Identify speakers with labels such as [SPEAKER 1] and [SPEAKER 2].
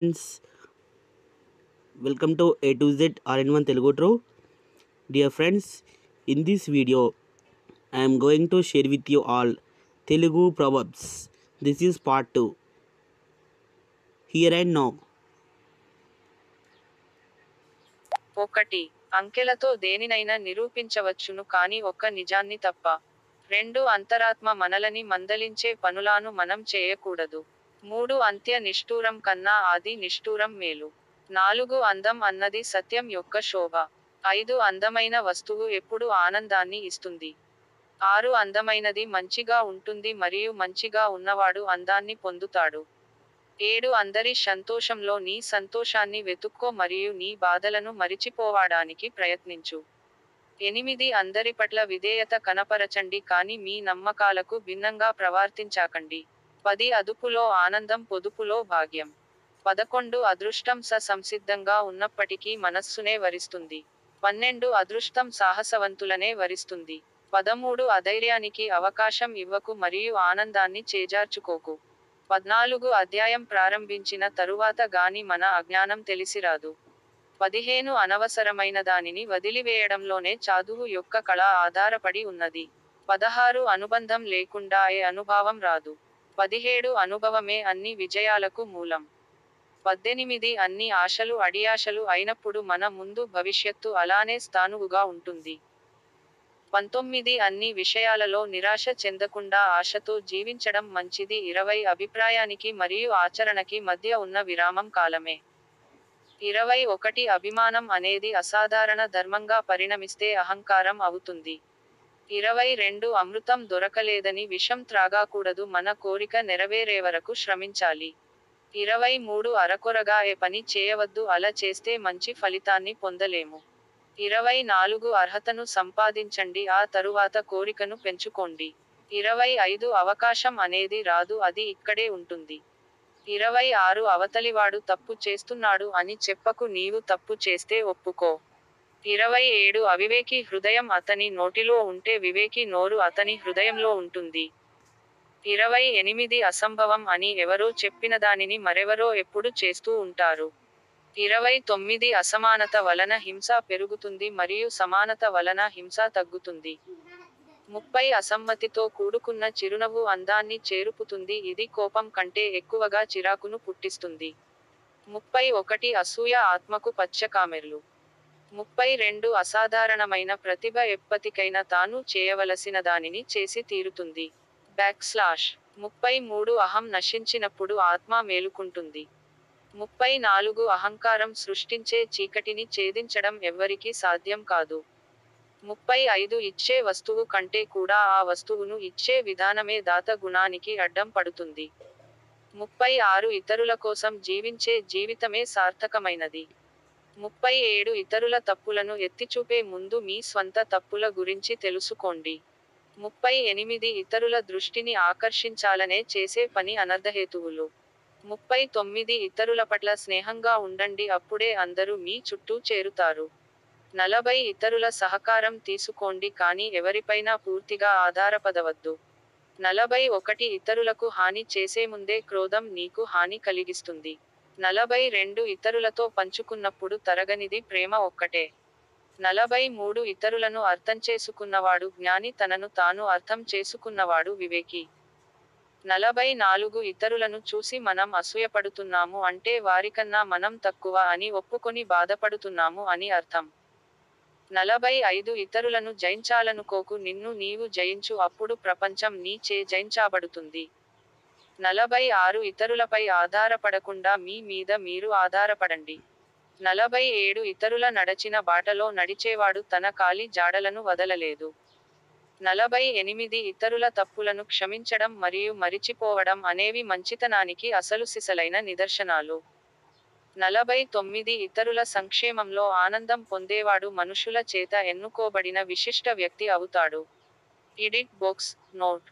[SPEAKER 1] friends welcome to A to Z all in one Telugu true dear friends in this video I'm going to share with you all Telugu proverbs this is part two here and no
[SPEAKER 2] ఒకటి అంకెలతో దేనినైనా నిరూపించవచ్చును కాని ఒక్క నిజాన్ని తప్ప రెండు అంతరాత్మ మనలని మందలించే పనులాను మనం చేయకూడదు మూడు అంత్య నిష్ఠూరం కన్నా ఆది నిష్ఠూరం మేలు నాలుగు అందం అన్నది సత్యం యొక్క శోభ ఐదు అందమైన వస్తువు ఎప్పుడు ఆనందాన్ని ఇస్తుంది ఆరు అందమైనది మంచిగా ఉంటుంది మరియు మంచిగా ఉన్నవాడు అందాన్ని పొందుతాడు ఏడు అందరి సంతోషంలో నీ సంతోషాన్ని వెతుక్కో మరియు నీ బాధలను మరిచిపోవడానికి ప్రయత్నించు ఎనిమిది అందరి పట్ల విధేయత కనపరచండి కాని మీ నమ్మకాలకు భిన్నంగా ప్రవర్తించాకండి పది అదుపులో ఆనందం పొదుపులో భాగ్యం పదకొండు అదృష్టం స సంసిద్ధంగా ఉన్నప్పటికీ మనస్సునే వరిస్తుంది పన్నెండు అదృష్టం సాహసవంతులనే వరిస్తుంది పదమూడు అధైర్యానికి అవకాశం ఇవ్వకు మరియు ఆనందాన్ని చేజార్చుకోకు పద్నాలుగు అధ్యాయం ప్రారంభించిన తరువాత గాని మన అజ్ఞానం తెలిసిరాదు పదిహేను అనవసరమైన దానిని వదిలివేయడంలోనే చదువు యొక్క కళ ఆధారపడి ఉన్నది పదహారు అనుబంధం లేకుండా ఏ అనుభవం రాదు పదిహేడు అనుభవమే అన్ని విజయాలకు మూలం పద్దెనిమిది అన్ని ఆశలు అడియాశలు అయినప్పుడు మన ముందు భవిష్యత్తు అలానే స్థానువుగా ఉంటుంది పంతొమ్మిది అన్ని విషయాలలో నిరాశ చెందకుండా ఆశతో జీవించడం మంచిది ఇరవై అభిప్రాయానికి మరియు ఆచరణకి మధ్య ఉన్న విరామం కాలమే ఇరవై ఒకటి అభిమానం అనేది అసాధారణ ధర్మంగా పరిణమిస్తే అహంకారం అవుతుంది ఇరవై రెండు అమృతం దొరకలేదని విషం త్రాగాకూడదు మన కోరిక నెరవేరే వరకు శ్రమించాలి ఇరవై మూడు అరకొరగా ఏ పని చేయవద్దు అలా చేస్తే మంచి ఫలితాన్ని పొందలేము ఇరవై నాలుగు అర్హతను సంపాదించండి ఆ తరువాత కోరికను పెంచుకోండి ఇరవై ఐదు అవకాశం అనేది రాదు అది ఇక్కడే ఉంటుంది ఇరవై ఆరు అవతలివాడు తప్పు చేస్తున్నాడు అని చెప్పకు నీవు తప్పు చేస్తే ఒప్పుకో ఇరవై ఏడు అవివేకి హృదయం అతని నోటిలో ఉంటే వివేకి నోరు అతని హృదయంలో ఉంటుంది ఇరవై ఎనిమిది అసంభవం అని ఎవరో చెప్పిన దానిని మరెవరో ఎప్పుడు చేస్తూ ఉంటారు ఇరవై తొమ్మిది అసమానత వలన హింస పెరుగుతుంది మరియు సమానత వలన హింస తగ్గుతుంది ముప్పై అసమ్మతితో కూడుకున్న చిరునవ్వు అందాన్ని చేరుపుతుంది ఇది కోపం కంటే ఎక్కువగా చిరాకును పుట్టిస్తుంది ముప్పై ఒకటి అసూయ ఆత్మకు పచ్చకామెర్లు ముప్పై రెండు అసాధారణమైన ప్రతిభ ఎప్పటికైనా తాను చేయవలసిన దానిని చేసి తీరుతుంది బ్యాక్ స్లాష్ ముప్పై మూడు అహం నశించినప్పుడు ఆత్మ మేలుకుంటుంది ముప్పై నాలుగు అహంకారం సృష్టించే చీకటిని ఛేదించడం ఎవ్వరికీ సాధ్యం కాదు ముప్పై ఐదు ఇచ్చే వస్తువు కంటే కూడా ఆ వస్తువును ఇచ్చే విధానమే దాత గుణానికి అడ్డం పడుతుంది ముప్పై ఆరు ఇతరుల కోసం జీవించే జీవితమే సార్థకమైనది ముప్పై ఏడు ఇతరుల తప్పులను ఎత్తిచూపే ముందు మీ స్వంత తప్పుల గురించి తెలుసుకోండి ముప్పై ఎనిమిది ఇతరుల దృష్టిని ఆకర్షించాలనే చేసే పని అనర్ధహేతువులు ముప్పై తొమ్మిది ఇతరుల పట్ల స్నేహంగా ఉండండి అప్పుడే అందరూ మీ చుట్టూ చేరుతారు నలభై ఇతరుల సహకారం తీసుకోండి కానీ ఎవరిపైనా పూర్తిగా ఆధారపడవద్దు నలభై ఒకటి ఇతరులకు హాని చేసే ముందే క్రోధం నీకు హాని కలిగిస్తుంది నలభై రెండు ఇతరులతో పంచుకున్నప్పుడు తరగనిది ప్రేమ ఒక్కటే నలభై మూడు ఇతరులను అర్థం చేసుకున్నవాడు జ్ఞాని తనను తాను అర్థం చేసుకున్నవాడు వివేకి నలభై నాలుగు ఇతరులను చూసి మనం అసూయపడుతున్నాము అంటే వారికన్నా మనం తక్కువ అని ఒప్పుకొని బాధపడుతున్నాము అని అర్థం నలభై ఐదు ఇతరులను జయించాలనుకోకు నిన్ను నీవు జయించు అప్పుడు ప్రపంచం నీ చే జయించబడుతుంది నలభై ఆరు ఇతరులపై ఆధారపడకుండా మీ మీద మీరు ఆధారపడండి నలభై ఏడు ఇతరుల నడచిన బాటలో నడిచేవాడు తన కాలి జాడలను వదలలేదు నలభై ఎనిమిది ఇతరుల తప్పులను క్షమించడం మరియు మరిచిపోవడం అనేవి మంచితనానికి అసలు సిసలైన నిదర్శనాలు నలభై తొమ్మిది ఇతరుల సంక్షేమంలో ఆనందం పొందేవాడు మనుషుల చేత ఎన్నుకోబడిన విశిష్ట వ్యక్తి అవుతాడు ఇడిట్ బొక్స్ నోట్